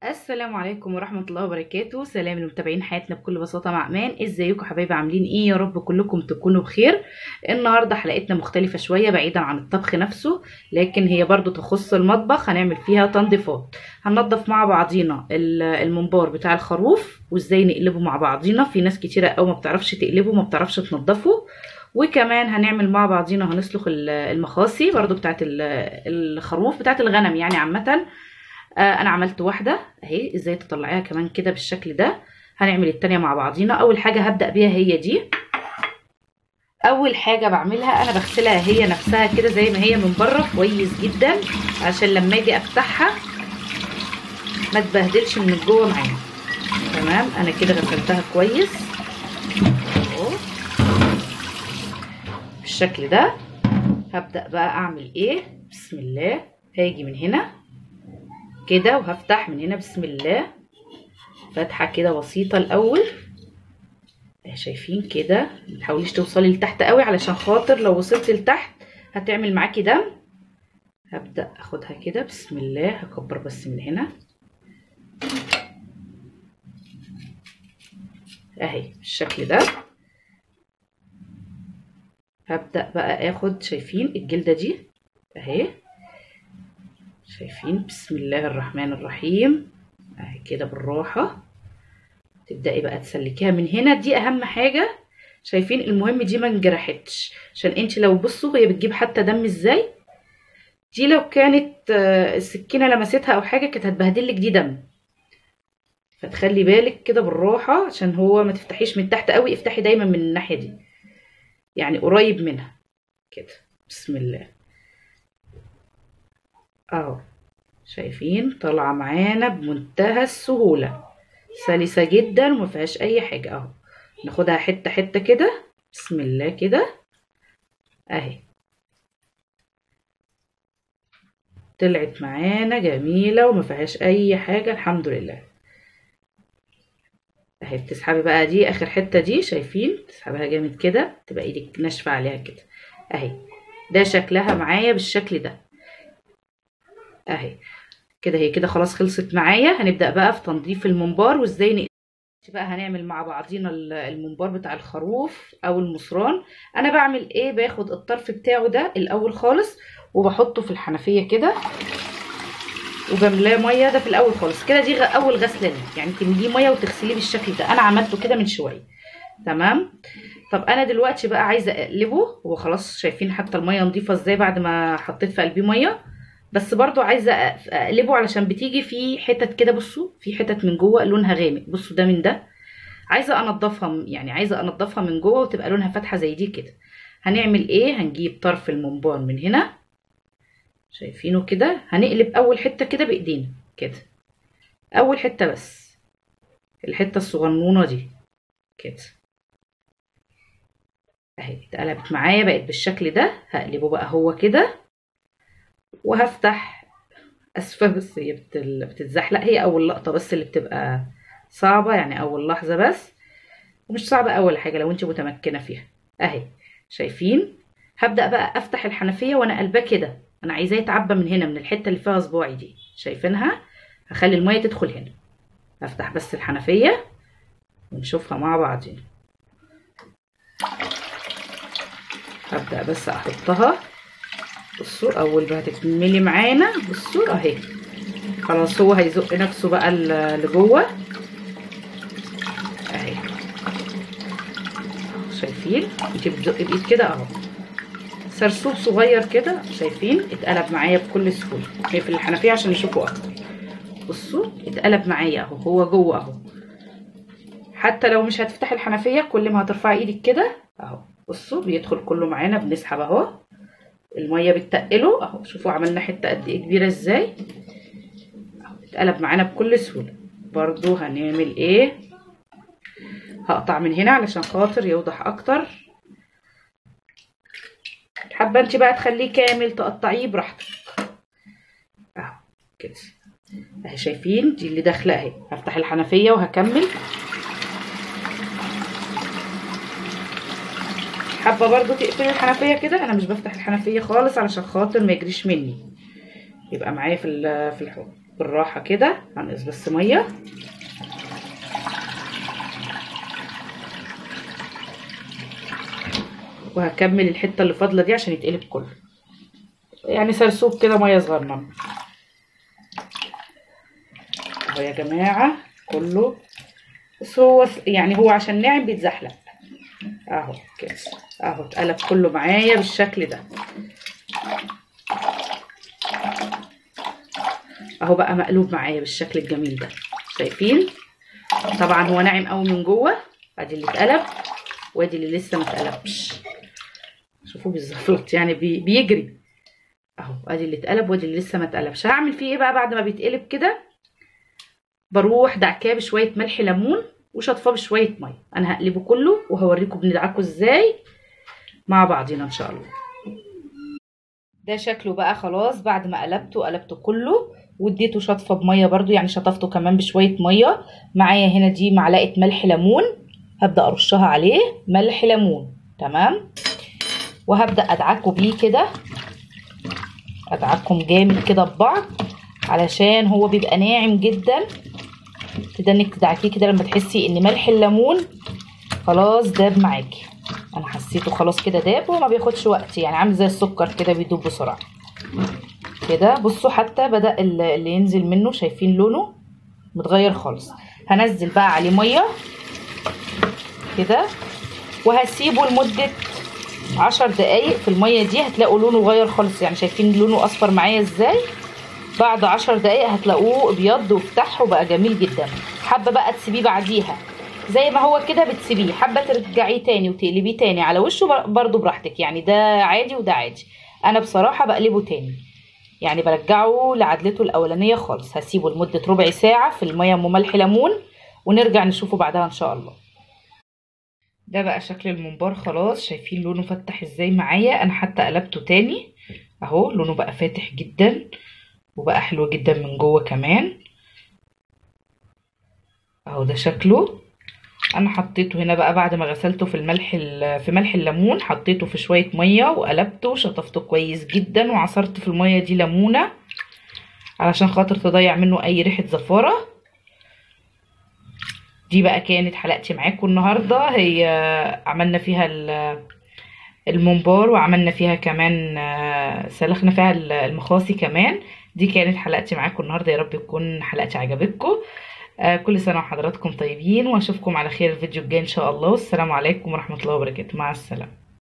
السلام عليكم ورحمة الله وبركاته سلام لمتابعين حياتنا بكل بساطة مع أمان ازيكم حبايبي عاملين ايه يا رب كلكم تكونوا بخير النهاردة حلقتنا مختلفة شوية بعيدا عن الطبخ نفسه لكن هي برضو تخص المطبخ هنعمل فيها تنظيفات هننضف مع بعضينا ال- المنبار بتاع الخروف وازاي نقلبه مع بعضينا في ناس كتيرة قوي ما بتعرفش تقلبه ما بتعرفش تنضفه وكمان هنعمل مع بعضينا هنسلخ ال- المخاصي برضو بتاعت ال- الخروف بتاعت الغنم يعني عامة آه انا عملت واحده اهي ازاي تطلعيها كمان كده بالشكل ده هنعمل التانية مع بعضينا اول حاجه هبدا بيها هي دي اول حاجه بعملها انا بغسلها هي نفسها كده زي ما هي من بره كويس جدا عشان لما اجي افتحها ما تبهدلش من جوه معايا تمام انا كده غسلتها كويس اهو بالشكل ده هبدا بقى اعمل ايه بسم الله هاجي من هنا كده وهفتح من هنا بسم الله فتحة كده بسيطة الأول شايفين كده متحاوليش توصلي لتحت قوي علشان خاطر لو وصلت لتحت هتعمل معاكي دم هبدأ اخدها كده بسم الله هكبر بس من هنا اهي بالشكل ده هبدأ بقى اخد شايفين الجلدة دي اهي شايفين بسم الله الرحمن الرحيم اهي كده بالراحة تبدأي بقى تسلكيها من هنا دي اهم حاجة شايفين المهم دي ما انجرحتش عشان انت لو بصوا هي بتجيب حتى دم ازاي دي لو كانت السكينة لمستها او حاجة كانت هتبهدلك دي دم فتخلي بالك كده بالراحة عشان هو ما تفتحيش من تحت قوي افتحي دايما من الناحية دي يعني قريب منها كده بسم الله اهو شايفين طالعه معانا بمنتهى السهوله سلسه جدا وما فيهاش اي حاجه اهو ناخدها حته حته كده بسم الله كده اهي طلعت معانا جميله وما فيهاش اي حاجه الحمد لله اهي بتسحبي بقى دي اخر حته دي شايفين تسحبها جامد كده تبقى ايدك ناشفه عليها كده اهي ده شكلها معايا بالشكل ده اهي كده هي كده خلاص خلصت معايا هنبدا بقى في تنظيف المنبار وازاي نقلب بقى هنعمل مع بعضينا المنبار بتاع الخروف او المصران انا بعمل ايه باخد الطرف بتاعه ده الاول خالص وبحطه في الحنفيه كده وبملاه ميه ده في الاول خالص كده دي اول غسله ليه يعني تمليه ميه وتغسليه بالشكل ده انا عملته كده من شويه تمام طب انا دلوقتي بقى عايزه اقلبه هو خلاص شايفين حتى الميه نظيفه ازاي بعد ما حطيت في قلبيه ميه بس برضو عايزه اقلبه علشان بتيجي في حتت كده بصوا في حتت من جوه لونها غامق بصوا ده من ده عايزه انضفها يعني عايزه انضفها من جوه وتبقى لونها فاتحه زي دي كده هنعمل ايه هنجيب طرف المنبار من هنا شايفينه كده هنقلب اول حته كده بايدينا كده اول حته بس الحته الصغنونه دي كده اهي اتقلبت معايا بقت بالشكل ده هقلبه بقى هو كده وهفتح اسفه بس هي بتتزحلق هي اول لقطه بس اللي بتبقى صعبه يعني اول لحظه بس ومش صعبه اول حاجه لو انت متمكنه فيها اهي شايفين هبدا بقى افتح الحنفيه وانا قلباه كده انا عايزاه يتعبى من هنا من الحته اللي فيها صباعي دي شايفينها هخلي الميه تدخل هنا هفتح بس الحنفيه ونشوفها مع بعضين هبدا بس احطها بصوا اول ما هتتملي معانا بصوا اهي خلاص هو هيزق نفسه بقى لجوه اهي شايفين انت بتزقي بايد كده اهو سرسوب صغير كده شايفين اتقلب معايا بكل سهوله هي في الحنفيه عشان نشوفه اكتر بصوا اتقلب معايا اهو هو جوه اهو حتى لو مش هتفتحي الحنفيه كل ما هترفعي ايدك كده اهو بصوا بيدخل كله معانا بنسحب اهو الميه بتقله اهو شوفوا عملنا حته قد ايه كبيره ازاي اهو اتقلب معانا بكل سهوله برضو هنعمل ايه هقطع من هنا علشان خاطر يوضح اكتر حابه انت بقى تخليه كامل تقطعيه براحتك اهو كده اهي شايفين دي اللي داخله اهي هفتح الحنفيه وهكمل حابه برضو تقفلي الحنفيه كده انا مش بفتح الحنفيه خالص علشان خاطر ما يجريش مني يبقى معايا في في الحوض بالراحه كده هنقص بس ميه وهكمل الحته اللي فاضله دي عشان يتقلب كله يعني سرسوب كده ميه صغننه اهو يا جماعه كله بس هو يعني هو عشان ناعم بيتزحلق اهو كده اهو اتقلب كله معايا بالشكل ده اهو بقى مقلوب معايا بالشكل الجميل ده شايفين طبعا هو ناعم قوي من جوه ادي اللي اتقلب وادي اللي لسه ما اتقلبش شوفوا بالظبط يعني بي بيجري اهو ادي اللي اتقلب وادي اللي لسه ما اتقلبش هعمل فيه ايه بقى بعد ما بيتقلب كده بروح دعكاه بشويه ملح ليمون وشطفاه بشويه ميه انا هقلبه كله وهوريكم بندعكه ازاي مع بعضينا ان شاء الله ده شكله بقى خلاص بعد ما قلبته قلبته كله واديته شطفه بميه برده يعني شطفته كمان بشويه ميه معايا هنا دي معلقه ملح ليمون هبدا ارشها عليه ملح ليمون تمام وهبدا ادعكه بيه كده ادعكهم جامد كده ببعض علشان هو بيبقى ناعم جدا كده انك تدعكيه كده لما تحسي ان ملح الليمون خلاص داب معاكي انا حسيته خلاص كده داب وما بياخدش وقت يعني عامل زي السكر كده بيدوب بسرعه كده بصوا حتى بدا اللي ينزل منه شايفين لونه متغير خالص هنزل بقى عليه ميه كده وهسيبه لمده عشر دقايق في الميه دي هتلاقوا لونه غير خالص يعني شايفين لونه اصفر معايا ازاي بعد عشر دقايق هتلاقوه ابيض وفتح وبقى جميل جدا حابه بقى تسيبيه بعديها زي ما هو كده بتسيبيه حابه ترجعيه تاني وتقلبيه تاني على وشه برضو براحتك يعني ده عادي وده عادي انا بصراحه بقلبه تاني يعني برجعه لعدلته الاولانيه خالص هسيبه لمده ربع ساعه في الميه ام ملح ليمون ونرجع نشوفه بعدها ان شاء الله ده بقى شكل الممبار خلاص شايفين لونه فتح ازاي معايا انا حتى قلبته تاني اهو لونه بقى فاتح جدا وبقى حلو جدا من جوه كمان اهو ده شكله انا حطيته هنا بقى بعد ما غسلته في الملح في ملح الليمون حطيته في شويه ميه وقلبته شطفته كويس جدا وعصرت في الميه دي ليمونه علشان خاطر تضيع منه اي ريحه زفاره دي بقى كانت حلقتي معاكم النهارده هي عملنا فيها الممبار وعملنا فيها كمان سلخنا فيها المخاصي كمان دي كانت حلقتي معاكم النهارده يا رب تكون حلقتي عجبتكم آه كل سنه وحضراتكم طيبين واشوفكم على خير الفيديو الجاي ان شاء الله والسلام عليكم ورحمه الله وبركاته مع السلامه